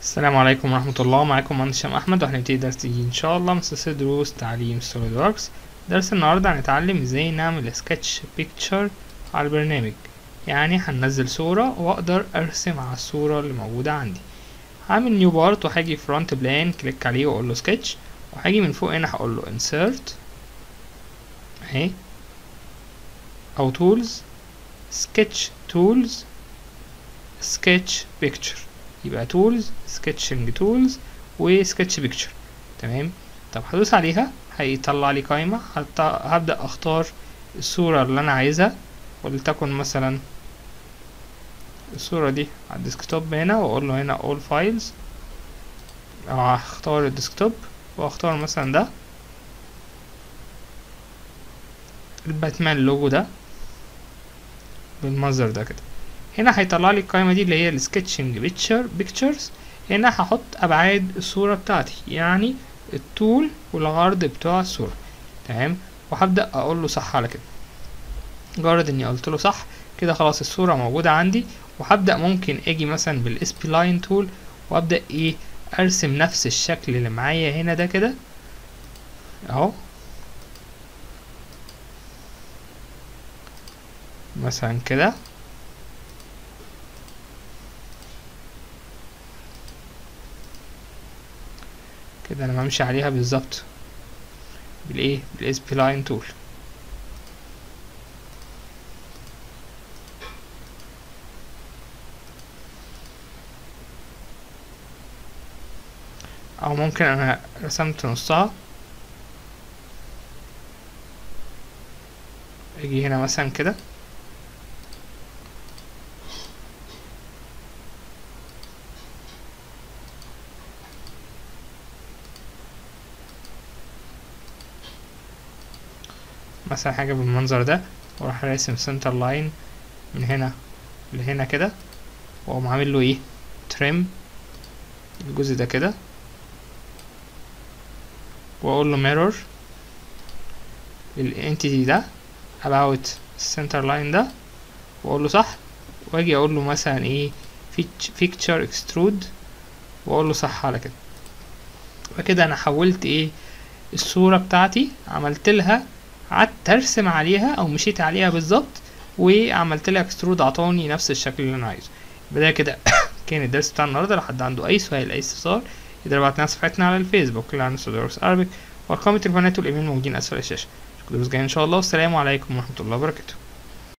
السلام عليكم ورحمة الله معاكم مهندس هشام أحمد وهنبتدي درس جديد إن شاء الله من سلسلة دروس تعليم سوليد وركس درس النهاردة هنتعلم ازاي نعمل سكتش بيكتشر على البرنامج يعني هننزل صورة وأقدر أرسم على الصورة اللي موجودة عندي هعمل نيو بارت وهاجي فرونت بلان كليك عليه وأقول له سكتش وهاجي من فوق هنا هقول له insert اهي أو tools sketch tools sketch picture يبقى tools sketching tools و sketch picture تمام طب هدوس عليها هيطلع لي قائمة هبدأ اختار الصورة اللي انا عايزها ولتكن مثلا الصورة دي على الديسكتوب هنا واقول له هنا all files او هختار الديسكتوب واختار مثلا ده الباتمان لوجو ده بالمنظر ده كده هنا هيطلع لي القائمة دي اللي هي السكتشنج بيكتشر بيكتشرز هنا هحط ابعاد الصورة بتاعتي يعني الطول والعرض بتاع الصورة تمام وهبدأ اقول له صح على كده مجرد اني قلت له صح كده خلاص الصورة موجودة عندي وهبدأ ممكن اجي مثلا بالاس بي لاين تول وابدأ ايه ارسم نفس الشكل اللي معايا هنا ده كده اهو مثلا كده كده انا بمشي عليها بالظبط بالايه بالاس بي لاين تول او ممكن انا رسمت نصها اجي هنا مثلا كده مثلا حاجة بالمنظر ده واروح راسم سنتر لاين من هنا لهنا كده واقوم عامل له ايه تريم الجزء ده كده واقول له mirror الانتيتي ده about center line ده واقول له صح واجي اقول له مثلا ايه picture extrude واقول له صح على كده وكده انا حولت ايه الصورة بتاعتي عملت لها قعدت ارسم عليها او مشيت عليها بالظبط وعملت لها اكسترود عطاني نفس الشكل اللي انا عايزه يبقى ده كده كان الدرس بتاع النهارده لو حد عنده اي سؤال اي استفسار يقدر يبعت لنا صفحتنا على الفيسبوك اللي عن سودوركس ارابيك وارقام التليفونات والايميل موجودين اسفل الشاشه اشوفكم الدرس الجاي ان شاء الله والسلام عليكم ورحمه الله وبركاته